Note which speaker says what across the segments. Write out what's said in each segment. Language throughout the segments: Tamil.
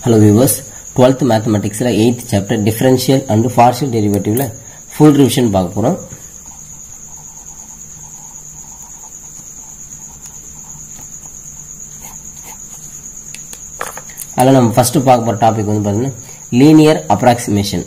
Speaker 1: ஹலோ வியூவர்ஸ் டுவெல்த் மேத்தமெட்டிக்ஸில் eighth chapter differential and partial டெரிவேட்டிவ்ல ஃபுல் ரிவிஷன் பார்க்க போகிறோம் அதில் நம்ம ஃபர்ஸ்ட் பார்க்க போகிற டாபிக் வந்து பார்த்தீங்கன்னா லீனியர் அப்ராக்சிமேஷன்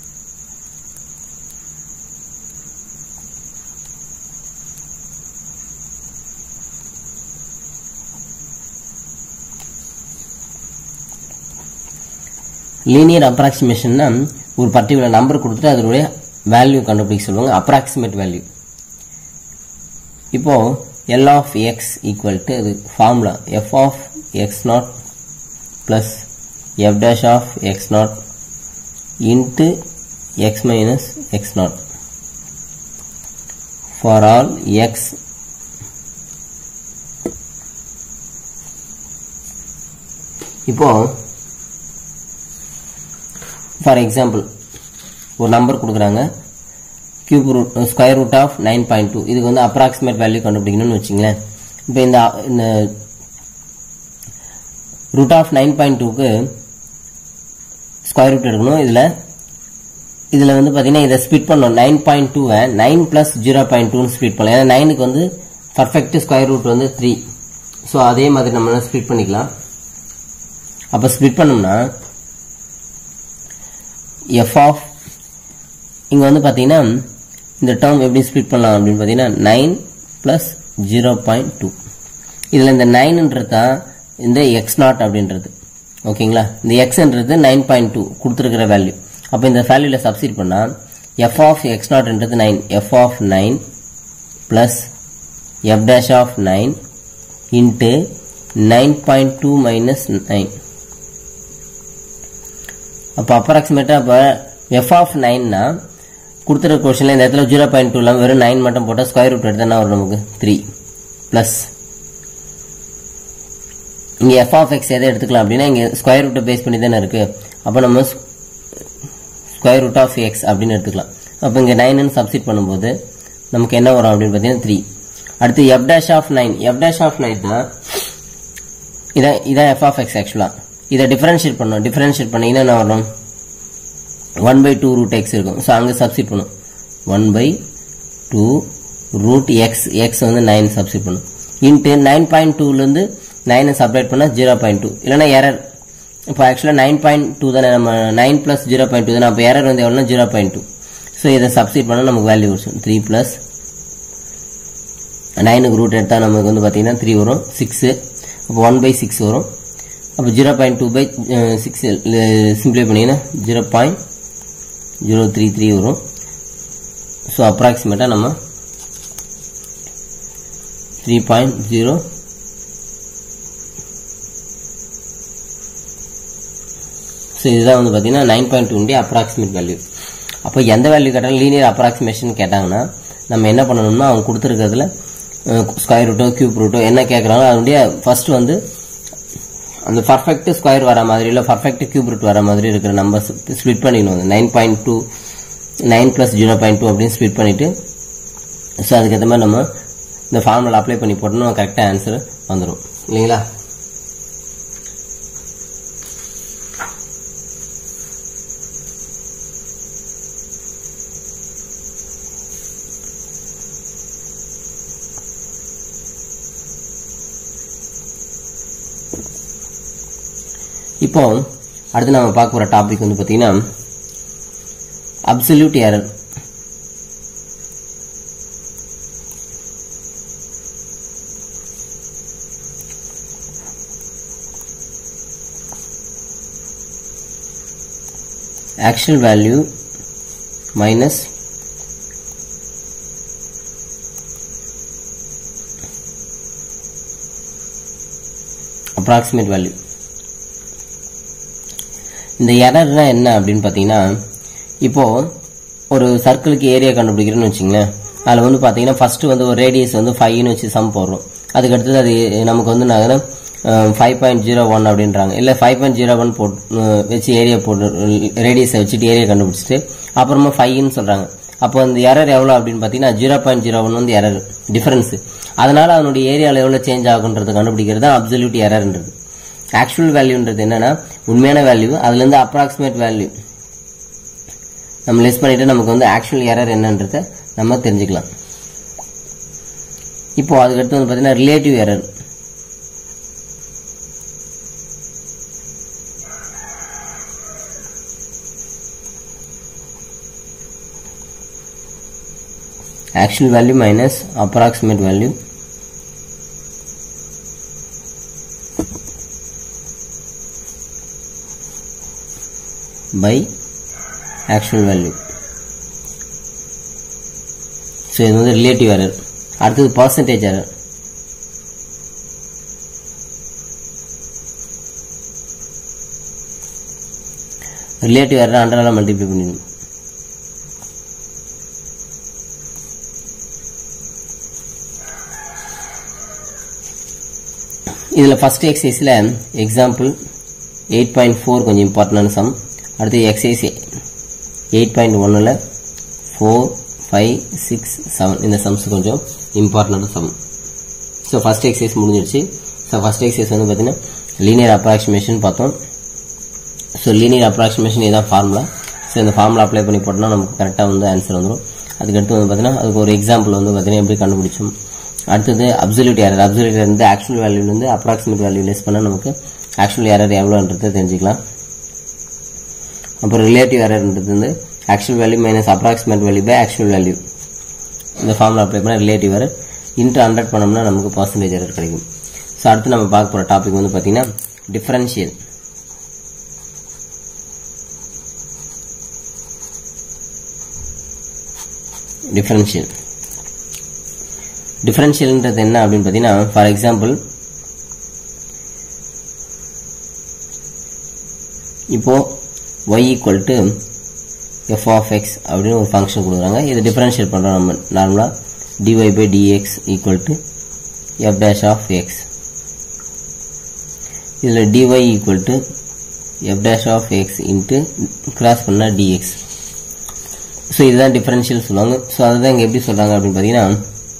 Speaker 1: லீனியர் அப்ராக்சிமேஷன்னா ஒரு பர்டிகுலர் நம்பர் கொடுத்துட்டு அதனுடைய வேல்யூ கண்டுபிடிக்க சொல்லுவாங்க அப்ராக்சிமேட் வேல்யூ இப்போ L of x equal to அது formula f of x nought plus f dash of x nought into x minus x nought for all x இப்போ ஃபார் எக்ஸாம்பிள் ஒரு நம்பர் கொடுக்குறாங்க cube root square root of nine point two இதுக்கு வந்து அப்ராக்சிமேட் வேல்யூ கண்டுபிடிக்கணும்னு வச்சுங்களேன் இப்போ இந்த இந்த ரூட் ஆஃப் நைன் பாயிண்ட் டூக்கு ஸ்கொயர் ரூட் எடுக்கணும் இதில் இதில் வந்து பார்த்தீங்கன்னா இதை ஸ்பிட் பண்ணணும் நைன் பாயிண்ட் டூவை நைன் ப்ளஸ் ஜீரோ பாயிண்ட் டூன்னு ஸ்பிட் பண்ணலாம் ஏன்னா நைனுக்கு வந்து பர்ஃபெக்ட் ஸ்கொயர் ரூட் வந்து த்ரீ ஸோ அதே மாதிரி நம்ம ஸ்பிட் பண்ணிக்கலாம் அப்போ ஸ்பிட் பண்ணோம்னா எஃப் ஆஃப் இங்கே வந்து பார்த்தீங்கன்னா இந்த டேர்ம் எப்படி ஸ்பிட் பண்ணலாம் அப்படின்னு பார்த்தீங்கன்னா nine plus zero point two இதில் இந்த நைன்ன்றது தான் இந்த எக்ஸ் நாட் அப்படின்றது ஓகேங்களா இந்த எக்ஸ்ன்றது நைன் பாயிண்ட் டூ கொடுத்துருக்கிற வேல்யூ அப்போ இந்த வேல்யூவில் சப்ஸ்டிட் பண்ணால் எஃப் ஆஃப் எக்ஸ் நாட்ன்றது nine f of nine plus f dash of nine into nine point two minus nine அப்போ அப்ராக்சிமேட்டாக இப்போ எஃப் ஆஃப் நைன்னா கொடுத்துருக்க கொஷனில் இந்த இடத்துல ஜீரோ பாயிண்ட் டூ இல்லாமல் வெறும் நைன் மட்டும் போட்டால் ஸ்கொயர் ரூட் எடுத்தால் என்ன வரும் நமக்கு த்ரீ ப்ளஸ் இங்கே எஃப் ஆஃப் எக்ஸ் எதை எடுத்துக்கலாம் அப்படின்னா இங்கே ஸ்கொயர் ரூட்டை பேஸ் பண்ணி தானே இருக்குது அப்போ நம்ம ஸ்கொயர் ரூட் ஆஃப் எக்ஸ் அப்படின்னு எடுத்துக்கலாம் அப்போ இங்கே நைனுன்னு சப்ஸ்டிட் பண்ணும்போது நமக்கு என்ன வரும் அப்படின்னு பார்த்தீங்கன்னா த்ரீ அடுத்து f dash of nine f dash of nine தான் இதான் இதான் எஃப் ஆஃப் எக்ஸ் ஆக்சுவலாக இதை டிஃபரன்ஷியேட் பண்ணணும் டிஃபரன்ஷியேட் பண்ணீங்கன்னா என்ன வரும் one by two root x இருக்கும் ஸோ அங்கே சப்ஸ்டிட் பண்ணும் one by two root x x வந்து நைன் சப்ஸ்டிட் பண்ணும் இன்ட்டு நைன் பாயிண்ட் டூலேருந்து நைனை செப்பரேட் பண்ணால் ஜீரோ பாயிண்ட் டூ இல்லைனா எரர் இப்போ ஆக்சுவலாக நைன் பாயிண்ட் டூ தானே நம்ம nine plus zero point two தானே அப்போ எரர் வந்து எவ்வளோனா ஜீரோ பாயிண்ட் டூ ஸோ இதை சப்ஸ்டிட் பண்ணால் நமக்கு வேல்யூ வரும் த்ரீ ப்ளஸ் நைனுக்கு ரூட் எடுத்தால் நமக்கு வந்து பார்த்தீங்கன்னா த்ரீ வரும் சிக்ஸு அப்போ ஒன் பை சிக்ஸ் வரும் அப்போ zero point two by six சிம்பிளை பண்ணிங்கன்னா zero point zero three three வரும் ஸோ அப்ராக்சிமேட்டாக நம்ம த்ரீ பாயிண்ட் ஜீரோ ஸோ இதுதான் வந்து பார்த்தீங்கன்னா நைன் பாயிண்ட் டூனுடைய அப்ராக்சிமேட் வேல்யூ அப்போ எந்த வேல்யூ கேட்டாலும் லீனியர் அப்ராக்சிமேஷன் கேட்டாங்கன்னா நம்ம என்ன பண்ணணும்னா அவங்க கொடுத்துருக்கிறதுல ஸ்கொயர் ரூட்டோ கியூப் ரூட்டோ என்ன கேட்குறாங்களோ அதனுடைய ஃபர்ஸ்ட் வந்து அந்த பர்ஃபெக்ட் ஸ்கொயர் வர மாதிரி இல்லை பர்ஃபெக்ட் கியூப் ரூட் வர மாதிரி இருக்கிற நம்பர்ஸ் ஸ்பிட் பண்ணிடணும் nine point two nine plus zero point two அப்படின்னு ஸ்பிட் பண்ணிவிட்டு ஸோ அதுக்கேற்ற மாதிரி நம்ம இந்த ஃபார்முலா அப்ளை பண்ணி போட்டோம்னா கரெக்டாக ஆன்சர் வந்துடும் இல்லைங்களா இப்போ அடுத்து நம்ம பார்க்க போகிற டாபிக் வந்து பார்த்தீங்கன்னா absolute error actual value minus approximate value இந்த எரர்னா என்ன அப்படின்னு பார்த்தீங்கன்னா இப்போ ஒரு சர்க்கிளுக்கு ஏரியா கண்டுபிடிக்கிறேன்னு வச்சுங்களேன் அதில் வந்து பார்த்தீங்கன்னா ஃபர்ஸ்ட் வந்து ஒரு ரேடியஸ் வந்து ஃபைவ்னு வச்சு சம் போடுறோம் அதுக்கு அடுத்தது அது நமக்கு வந்து நாங்கள் ஃபைவ் பாயிண்ட் ஜீரோ ஒன் அப்படின்றாங்க இல்லை ஃபைவ் பாயிண்ட் ஜீரோ ஒன் போட்டு வச்சு ஏரியா போட்டு ரேடியஸை வச்சுட்டு ஏரியா கண்டுபிடிச்சிட்டு அப்புறமா ஃபைவ்னு சொல்கிறாங்க அப்போ அந்த எரர் எவ்வளோ அப்படின்னு பார்த்தீங்கன்னா ஜீரோ பாயிண்ட் ஜீரோ ஒன் வந்து எரர் டிஃபரன்ஸ் அதனால அதனுடைய ஏரியாவில் எவ்வளோ சேஞ்ச் ஆகுன்றது கண்டுபிடிக்கிறது தான் அப்சல்யூட் எரர்ன்றது ஆக்சுவல் வேல்யூன்றது என்னன்னா உண்மையான வேல்யூ அதுல இருந்து அப்ராக்சிமேட் வேல்யூ நம்ம லெஸ் பண்ணிட்டு நமக்கு வந்து ஆக்சுவல் எரர் என்னன்றத நம்ம தெரிஞ்சுக்கலாம் இப்போ அதுக்கடுத்து வந்து பார்த்தீங்கன்னா relative error actual value minus approximate value by actual value so இது வந்து ரிலேட்டிவ் எரர் அடுத்தது பர்சன்டேஜ் எரர் ரிலேட்டிவ் எரர் ஹண்ட்ரடால் மல்டிப்ளை பண்ணிடணும் இதில் ஃபர்ஸ்ட் எக்ஸசைஸில் எக்ஸாம்பிள் எயிட் பாயிண்ட் ஃபோர் கொஞ்சம் இம்பார்ட்டண்டான சம் அடுத்து எக்ஸசைஸ் எயிட் பாயிண்ட் ஒன்னில் ஃபோர் ஃபைவ் சிக்ஸ் செவன் இந்த சம்ஸ் கொஞ்சம் இம்பார்ட்டண்டான சம் ஸோ ஃபர்ஸ்ட் எக்ஸசைஸ் முடிஞ்சிருச்சு ஸோ ஃபர்ஸ்ட் எக்ஸசைஸ் வந்து பார்த்தீங்கன்னா லீனியர் அப்ராக்சிமேஷன் பார்த்தோம் ஸோ லீனியர் அப்ராக்சிமேஷன் இதான் ஃபார்முலா ஸோ இந்த ஃபார்முலா அப்ளை பண்ணி போட்டோம்னா நமக்கு கரெக்டாக வந்து ஆன்சர் வந்துடும் அதுக்கடுத்து வந்து பார்த்தீங்கன்னா அதுக்கு ஒரு எக்ஸாம்பிள் வந்து பார்த்தீங்கன்னா எப்படி கண்டுபிடிச்சோம் அடுத்தது அப்சல்யூட் எரர் அப்சல்யூட் எரர் வந்து ஆக்சுவல் வேல்யூலேருந்து அப்ராக்சிமேட் வேல்யூ லெஸ் பண்ணால் நமக்கு ஆக்சுவல் எரர் எவ்வளோன்றதை தெரிஞ்சுக்கலாம் அப்புறம் ரிலேட்டிவ் எரர்ன்றது வந்து actual value minus approximate value by actual value இந்த ஃபார்முலா அப்ளை பண்ணால் ரிலேட்டிவ் எரர் இன்ட்டு ஹண்ட்ரட் பண்ணோம்னா நமக்கு பர்சன்டேஜ் எரர் கிடைக்கும் ஸோ அடுத்து நம்ம பார்க்க போகிற டாபிக் வந்து பார்த்தீங்கன்னா டிஃபரன்ஷியல் டிஃபரன்ஷியல் டிஃபரன்ஷியல்ன்றது என்ன அப்படின்னு பார்த்தீங்கன்னா ஃபார் எக்ஸாம்பிள் இப்போ y equal to f of x அப்படின்னு ஒரு ஃபங்க்ஷன் கொடுக்குறாங்க இது டிஃபரன்ஷியேட் பண்ணுறோம் நம்ம நார்மலாக dy by dx equal to f dash of x இதில் dy equal to f dash of x into cross பண்ணால் டிஎக்ஸ் ஸோ இதுதான் டிஃபரன்ஷியல் சொல்லுவாங்க ஸோ அதுதான் இங்கே எப்படி சொல்கிறாங்க அப்படின்னு பார்த்தீங்கன்னா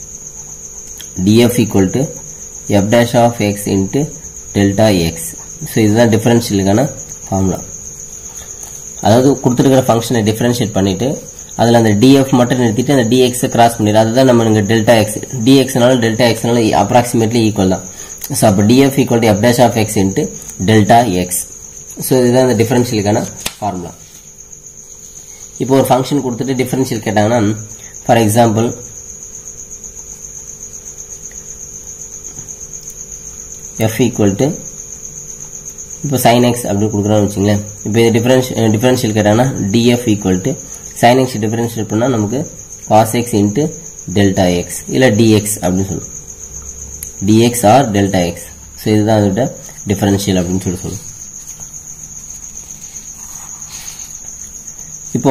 Speaker 1: df equal to f dash of x into delta x so இதுதான் டிஃபரன்ஷியலுக்கான ஃபார்முலா அதாவது கொடுத்துருக்கிற ஃபங்க்ஷனை டிஃபரன்ஷியேட் பண்ணிட்டு அதில் அந்த df மட்டும் நிறுத்திட்டு அந்த dx கிராஸ் பண்ணிடு அதுதான் நம்ம இங்கே டெல்டா எக்ஸ் dxனால டெல்டா எக்ஸ்னால அப்ராக்சிமேட்லி ஈக்குவல் தான் ஸோ அப்போ df equal to f dash of x into delta x so இதுதான் இந்த டிஃபரன்ஷியலுக்கான ஃபார்முலா இப்போ ஒரு ஃபங்க்ஷன் கொடுத்துட்டு டிஃபரன்ஷியல் கேட்டாங்கன்னா for example f equal to இப்போ சைன் எக்ஸ் அப்படி கொடுக்குறோம்னு வச்சுங்களேன் இப்போ இது டிஃபரன்ஷ் டிஃபரன்ஷியல் கேட்டாங்கன்னா df equal to sine x differential பண்ணால் நமக்கு cos x into delta x இல்லை டிஎக்ஸ் அப்படின்னு சொல்லுவோம் dx or delta x so இதுதான் அதோட டிஃபரன்ஷியல் அப்படின்னு சொல்லி சொல்லுவோம் இப்போ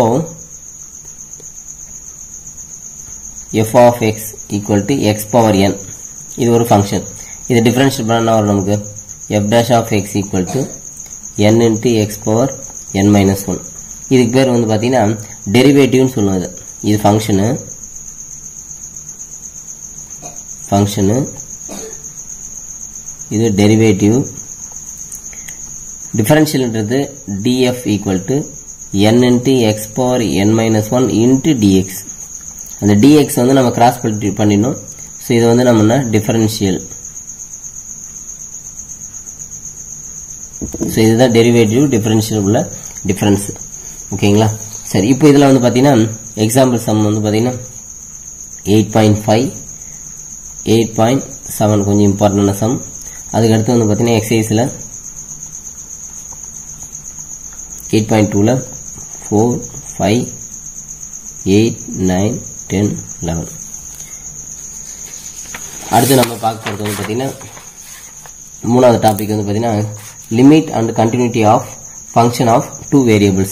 Speaker 1: f of x equal to x power n இது ஒரு ஃபங்க்ஷன் இது டிஃபரன்ஷியல் பண்ணா என்ன வரும் நமக்கு f dash of x equal to n into x power n minus one இதுக்கு பேர் வந்து பார்த்தீங்கன்னா டெரிவேட்டிவ்னு சொல்லுவோம் இது இது ஃபங்க்ஷனு ஃபங்க்ஷனு இது டெரிவேட்டிவ் டிஃபரன்ஷியல்ன்றது df equal to n into x power n minus one into dx அந்த dx வந்து நம்ம கிராஸ் பண்ணிடணும் ஸோ இது வந்து நம்ம டிஃபரன்ஷியல் ஸோ இதுதான் டெரிவேட்டிவ் டிஃபரன்ஷியல் உள்ள டிஃபரன்ஸ் ஓகேங்களா சரி இப்போ இதில் வந்து பார்த்தீங்கன்னா எக்ஸாம்பிள் சம் வந்து பார்த்தீங்கன்னா eight point five eight point seven கொஞ்சம் இம்பார்ட்டண்டான சம் அதுக்கடுத்து வந்து பார்த்தீங்கன்னா எக்ஸசைஸில் எயிட் பாயிண்ட் டூவில் four five eight nine ten eleven அடுத்து நம்ம பார்க்க போகிறது வந்து பார்த்தீங்கன்னா மூணாவது டாபிக் வந்து பார்த்தீங்கன்னா limit and continuity of function of two variables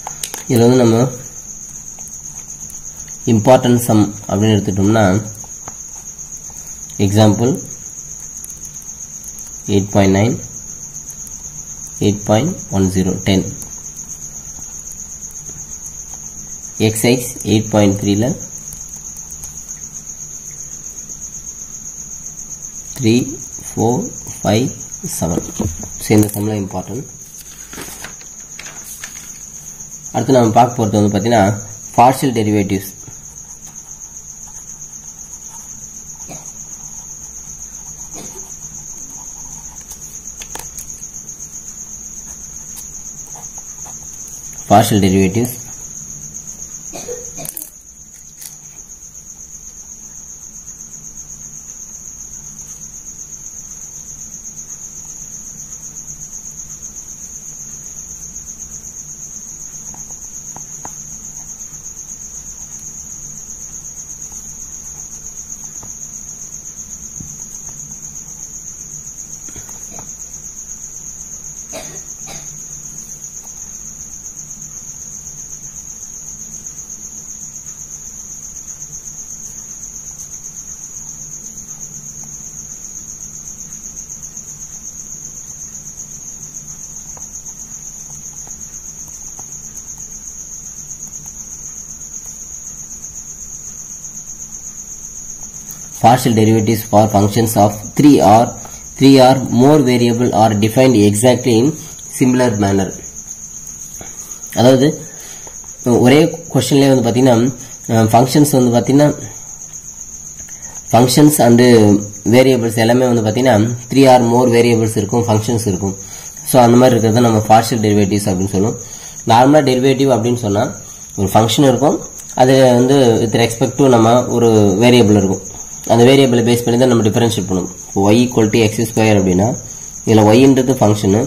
Speaker 1: இதில் வந்து நம்ம இம்பார்ட்டன்ட் சம் அப்படின்னு எடுத்துட்டோம்னா example eight point nine eight point one zero ten exercise eight point த்ரீல three four five seven so இந்த சம்மில் இம்பார்ட்டன்ட் அடுத்து நம்ம பார்க்க போகிறது வந்து பார்த்தீங்கன்னா partial derivatives partial derivatives partial derivatives for functions of 3 or 3 or more variable are defined exactly in similar manner அதாவது ஒரே கொஸ்டின்லேயே வந்து பார்த்தீங்கன்னா ஃபங்க்ஷன்ஸ் வந்து பார்த்தீங்கன்னா ஃபங்க்ஷன்ஸ் அண்டு வேரியபிள்ஸ் எல்லாமே வந்து பார்த்தீங்கன்னா த்ரீ ஆர் மோர் வேரியபிள்ஸ் இருக்கும் ஃபங்க்ஷன்ஸ் இருக்கும் ஸோ அந்த மாதிரி இருக்கிறத நம்ம பார்ஷியல் டெரிவேட்டிவ்ஸ் அப்படின்னு சொல்லுவோம் நார்மலாக டெரிவேட்டிவ் அப்படின்னு சொன்னால் ஒரு ஃபங்க்ஷன் இருக்கும் அது வந்து வித் ரெஸ்பெக்ட் டு நம்ம ஒரு வேரியபிள் இருக்கும் அந்த வேரியபிளை பேஸ் பண்ணி தான் நம்ம டிஃபரன்ஷியேட் பண்ணுவோம் இப்போ y equal to x square அப்படின்னா இதில் ஒய்ன்றது ஃபங்க்ஷனு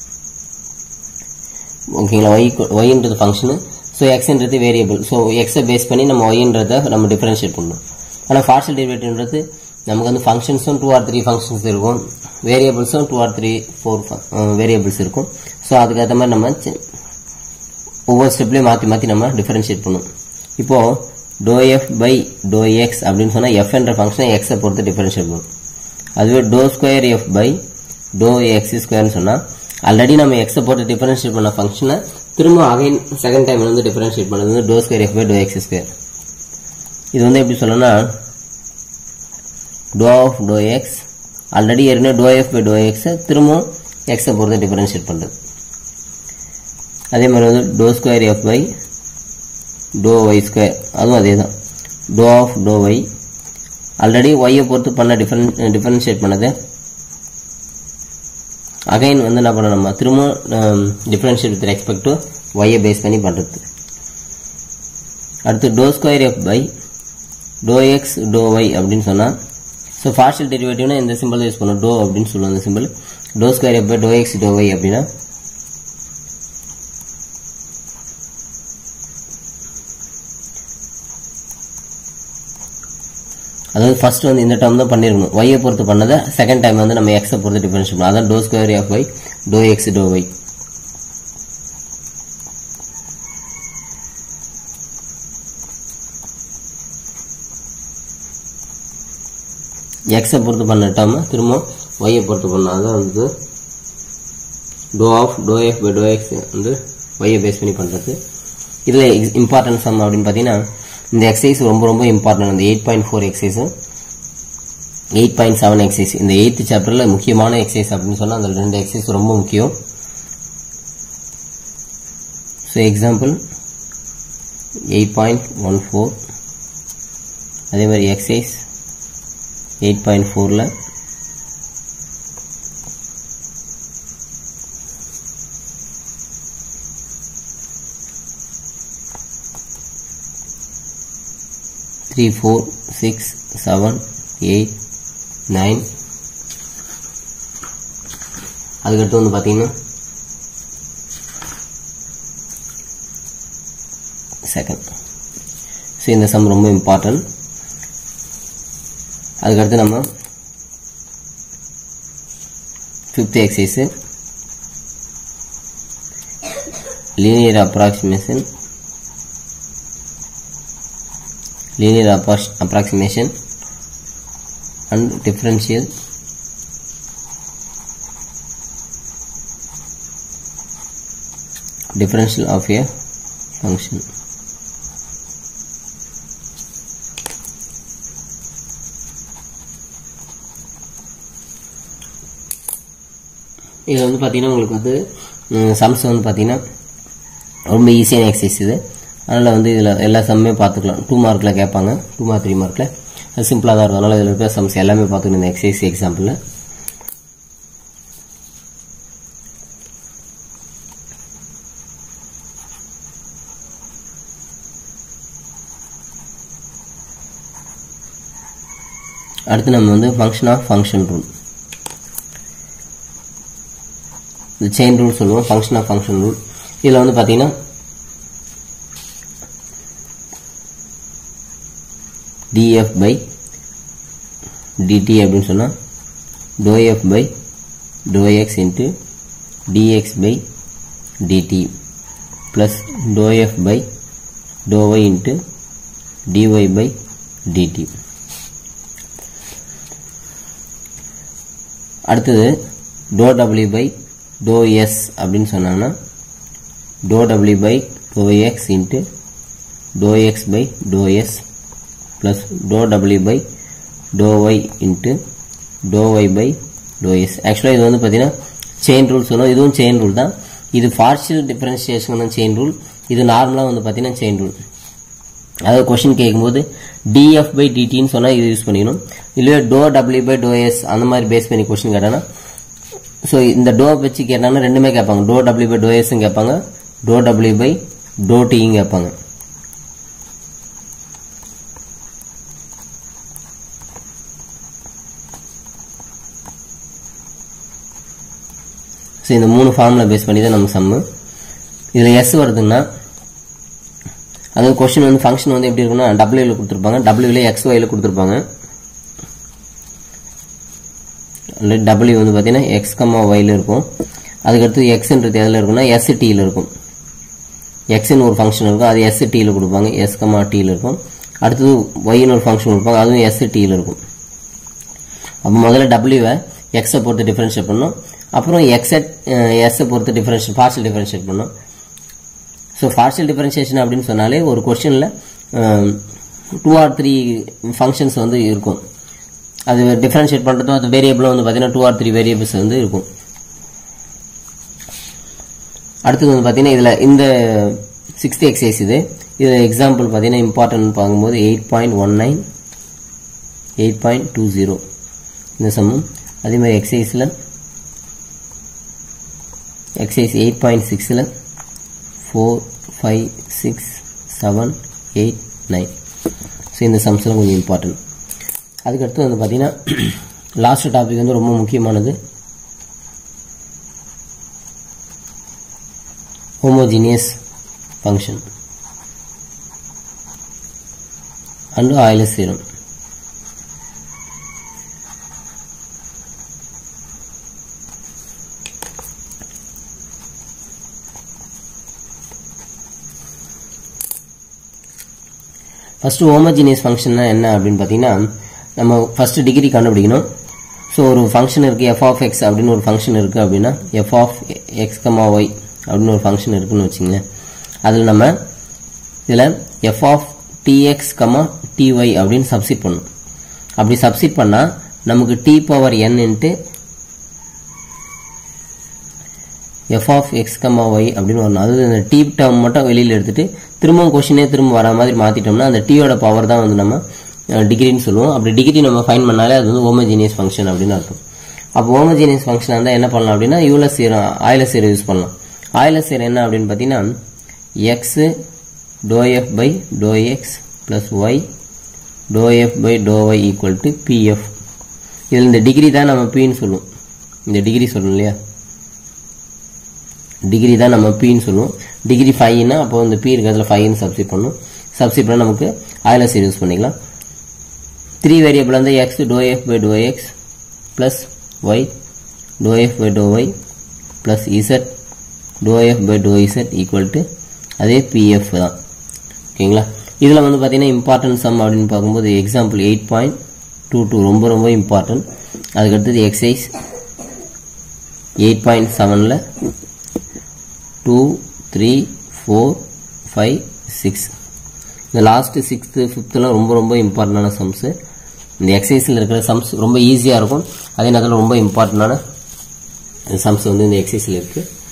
Speaker 1: ஓகேங்களா ஒய் ஒய்ன்றது ஃபங்க்ஷனு ஸோ எக்ஸ்ன்றது வேரியபிள் ஸோ எக்ஸை பேஸ் பண்ணி நம்ம ஒய்ன்றதை நம்ம டிஃபரன்ஷியேட் பண்ணணும் ஆனால் பார்ஷியல் டெரிவேட்டிவ்ன்றது நமக்கு வந்து ஃபங்க்ஷன்ஸும் டூ ஆர் த்ரீ ஃபங்க்ஷன்ஸ் இருக்கும் வேரியபிள்ஸும் two or three four variables இருக்கும் ஸோ அதுக்கேற்ற மாதிரி நம்ம ஒவ்வொரு ஸ்டெப்லேயும் மாற்றி மாற்றி நம்ம டிஃபரன்ஷியேட் பண்ணுவோம் இப்போது dou f by to x அப்படின்னு சொன்னால் எஃப் என்ற ஃபங்க்ஷனை எக்ஸை பொறுத்து டிஃபரன்ஷியேட் பண்ணும் அதுவே dou square f by to x ஸ்கொயர்னு சொன்னால் ஆல்ரெடி நம்ம எக்ஸை போட்டு டிஃபரன்ஷியேட் பண்ண ஃபங்க்ஷனை திரும்ப அகைன் செகண்ட் டைம் வந்து டிஃபரன்ஷியேட் பண்ணது வந்து dou square f by to x square இது வந்து எப்படி சொல்லணும்னா dou of dou x already ஏற்கனவே டோ எஃப் பை டோ எக்ஸை திரும்பவும் எக்ஸை பொறுத்து டிஃபரன்ஷியேட் பண்ணுறது அதே மாதிரி வந்து dou square f by to y square அதுவும் அதே தான் dou of dou y already ஒய்யை பொறுத்து பண்ண டிஃபரன் டிஃபரன்ஷியேட் பண்ணது அகைன் வந்து என்ன பண்ண நம்ம திரும்ப டிஃபரன்ஷியேட் வித் ரெஸ்பெக்ட் டு ஒய்யை பேஸ் பண்ணி பண்ணுறது அடுத்து dou square f by to x dou y அப்படின்னு சொன்னால் ஸோ பார்ஷியல் டெரிவேட்டிவ்னா இந்த சிம்பிள் யூஸ் பண்ணும் டோ அப்படின்னு சொல்லுவோம் அந்த simple dou square f by to x dou y அப்படின்னா அதாவது ஃபர்ஸ்ட் வந்து இந்த டேர்ம் தான் பண்ணிருக்கணும் ஒய்யை பொறுத்து பண்ணதை செகண்ட் டைம் வந்து நம்ம எக்ஸை பொறுத்து டிஃபரன்ஸ் பண்ணணும் அதான் dou square f y dou x dou y எக்ஸை பொறுத்து பண்ண டேர்ம் திரும்ப ஒய்யை பொறுத்து பண்ணணும் அதான் வந்து dou of dou f by to x வந்து ஒய்யை பேஸ் பண்ணி பண்ணுறது இதில் இம்பார்ட்டன்ட் சம் அப்படின்னு பார்த்தீங்கன்னா இந்த எக்ஸசைஸ் ரொம்ப ரொம்ப இம்பார்ட்டன்ட் இந்த eight point four exercise eight point seven exercise இந்த எயித்து சாப்டரில் முக்கியமான எக்ஸசைஸ் அப்படின்னு சொன்னால் அந்த ரெண்டு எக்ஸசைஸ் ரொம்ப முக்கியம் so example eight point one four அதே மாதிரி எக்ஸசைஸ் எயிட் பாயிண்ட் ஃபோரில் three four six seven eight nine அதுக்கடுத்து வந்து பார்த்தீங்கன்னா செகண்ட் ஸோ இந்த சம் ரொம்ப இம்பார்ட்டன்ட் அதுக்கடுத்து நம்ம fifth exercise linear approximation linear approximation and differential differential of a function இது வந்து பார்த்தீங்கன்னா உங்களுக்கு வந்து சம்ஸ் வந்து பார்த்தீங்கன்னா ரொம்ப ஈஸியான எக்ஸசைஸ் இது அதனால் வந்து இதில் எல்லா சம்மே பார்த்துக்கலாம் டூ மார்க்கில் கேட்பாங்க டூ மார்க் த்ரீ மார்க்கில் அது சிம்பிளாக தான் இருக்கும் அதனால் இதில் இருக்கிற சம்ஸ் எல்லாமே பார்த்துக்கணும் இந்த எக்ஸசைஸ் எக்ஸாம்பிளில் அடுத்து நம்ம வந்து ஃபங்க்ஷன் ஆஃப் ஃபங்க்ஷன் ரூல் இந்த செயின் ரூல் சொல்லுவோம் ஃபங்க்ஷன் ஆஃப் ஃபங்க்ஷன் ரூல் இதில் வந்து பார்த்தீங்கன்னா df பை dt அப்படின்னு சொன்னால் dou f by dou x into dx by dt plus dou f by dou y into dy by dt அடுத்தது dou w by dou s அப்படின்னு சொன்னாங்கன்னா dou w by dou x into dou x by dou s plus dou w by dou y into dou y by dou s ஆக்சுவலாக இது வந்து பார்த்தீங்கன்னா செயின் ரூல் சொல்லுவோம் இதுவும் செயின் ரூல் தான் இது பார்ஷியல் டிஃபரன்ஷியேஷன் தான் செயின் ரூல் இது நார்மலாக வந்து பார்த்தீங்கன்னா செயின் ரூல் அதாவது கொஷின் கேட்கும்போது df பை டிடின்னு சொன்னால் இது யூஸ் பண்ணிக்கணும் இல்லையா டோ டபிள்யூ பை டோ எஸ் அந்த மாதிரி பேஸ் பண்ணி கொஷின் கேட்டானா ஸோ இந்த டோ வச்சு கேட்டாங்கன்னா ரெண்டுமே கேட்பாங்க டோ டபிள்யூ பை டோ எஸ்ஸும் கேட்பாங்க டோ டபிள்யூ பை டோ டியும் கேட்பாங்க ஸோ இந்த மூணு ஃபார்முலா பேஸ் பண்ணி தான் நம்ம சம்மு இதில் எஸ் வருதுன்னா அது கொஸ்டின் வந்து ஃபங்க்ஷன் வந்து எப்படி இருக்குன்னா டபிள்யூல கொடுத்துருப்பாங்க டபிள்யூல எக்ஸ் ஒய்ல கொடுத்துருப்பாங்க டபிள்யூ வந்து பார்த்தீங்கன்னா எக்ஸ் கம்மா ஒய்ல இருக்கும் அதுக்கடுத்து எக்ஸ்ன்றது எதில் இருக்குன்னா எஸ் டியில் இருக்கும் எக்ஸ்னு ஒரு ஃபங்க்ஷன் இருக்கும் அது எஸ் டியில் கொடுப்பாங்க எஸ் கம்மா டியில் இருக்கும் அடுத்தது ஒய்னு ஒரு ஃபங்க்ஷன் கொடுப்பாங்க அதுவும் எஸ் டியில் இருக்கும் அப்போ முதல்ல டபிள்யூவை எக்ஸை பொறுத்து டிஃபரன்ஷியேட் பண்ணோம் அப்புறம் எக்ஸை எஸ்ஸை பொறுத்து டிஃபரன்ஷியல் பார்ஷியல் டிஃபரன்ஷியேட் பண்ணோம் ஸோ பார்ஷியல் டிஃபரன்ஷியேஷன் அப்படின்னு சொன்னாலே ஒரு கொஸ்டினில் டூ ஆர் த்ரீ ஃபங்க்ஷன்ஸ் வந்து இருக்கும் அது டிஃபரன்ஷியேட் பண்ணுறதும் அது வேரியபிளும் வந்து பார்த்தீங்கன்னா டூ ஆர் த்ரீ வேரியபிள்ஸ் வந்து இருக்கும் அடுத்தது வந்து பார்த்தீங்கன்னா இதில் இந்த சிக்ஸ்த் எக்ஸசைஸ் இது இது எக்ஸாம்பிள் பார்த்தீங்கன்னா இம்பார்ட்டன்ட் பார்க்கும்போது eight point one nine eight point two zero இந்த சம்மம் அதே மாதிரி எக்ஸசைஸில் எக்ஸசைஸ் எயிட் பாயிண்ட் சிக்ஸில் four five six seven eight nine so இந்த சம்ஸ்லாம் கொஞ்சம் இம்பார்ட்டன்ட் அதுக்கடுத்து வந்து பார்த்தீங்கன்னா லாஸ்ட் டாபிக் வந்து ரொம்ப முக்கியமானது homogeneous function and Euler's theorem first homogeneous ஃபங்க்ஷன்னா என்ன அப்படின்னு பார்த்தீங்கன்னா நம்ம ஃபஸ்ட்டு டிகிரி கண்டுபிடிக்கணும் ஸோ ஒரு ஃபங்க்ஷன் இருக்குது எஃப் ஆஃப் எக்ஸ் அப்படின்னு ஒரு ஃபங்க்ஷன் இருக்குது அப்படின்னா f of x comma y அப்படின்னு ஒரு ஃபங்க்ஷன் இருக்குன்னு வச்சுங்களேன் அதில் நம்ம இதில் f of t x comma t y அப்படின்னு சப்ஸ்டிட் பண்ணணும் அப்படி சப்ஸ்டிட் பண்ணால் நமக்கு t power n into f of x comma y அப்படின்னு வரணும் அதாவது இந்த டி டேர்ம் மட்டும் வெளியில் எடுத்துட்டு திரும்பவும் கொஷினே திரும்ப வர மாதிரி மாற்றிட்டோம்னா அந்த டீயோட பவர் தான் வந்து நம்ம டிகிரின்னு சொல்லுவோம் அப்படி டிகிரி நம்ம ஃபைன் பண்ணாலே அது வந்து ஹோமோஜீனியஸ் ஃபங்க்ஷன் அப்படின்னு அர்த்தம் அப்போ ஹோமோஜீனியஸ் ஃபங்க்ஷன் இருந்தால் என்ன பண்ணலாம் அப்படின்னா Euler's theorem Euler's theorem use பண்ணலாம் ஆயிலஸ் சீரம் என்ன அப்படின்னு பார்த்தீங்கன்னா எக்ஸ் டோ f by to x plus y டோ f by to y equal to p f இதில் இந்த டிகிரி தான் நம்ம பின்னு சொல்லுவோம் இந்த டிகிரி சொல்லணும் இல்லையா டிகிரி தான் நம்ம பின்னு சொல்லுவோம் டிகிரி ஃபைவ்னா அப்போ இந்த பி இருக்கிறதுல ஃபைவ்னு சப்ஸ்டிட் பண்ணும் சப்ஸ்டிட் பண்ணால் நமக்கு ஆயிலஸ் யூஸ் பண்ணிக்கலாம் த்ரீ வேரியபிள் வந்து எக்ஸ் டோ f by to x plus y டோ f by to y plus z டோ எஃப் பை டோ இசட் ஈக்குவல் டு அதே பிஎஃப் தான் ஓகேங்களா இதில் வந்து பார்த்தீங்கன்னா இம்பார்ட்டன்ட் சம் அப்படின்னு பார்க்கும்போது example eight point two two ரொம்ப ரொம்ப இம்பார்ட்டன்ட் அதுக்கடுத்தது எக்ஸசைஸ் எயிட் பாயிண்ட் செவனில் two three four five six இந்த லாஸ்ட்டு சிக்ஸ்த்து ஃபிஃப்த்துலாம் ரொம்ப ரொம்ப இம்பார்ட்டண்டான சம்ஸு இந்த எக்ஸசைஸில் இருக்கிற சம்ஸ் ரொம்ப ஈஸியாக இருக்கும் அதே நேரத்தில் ரொம்ப இம்பார்ட்டண்டான சம்ஸ் வந்து இந்த எக்ஸசைஸில் இருக்குது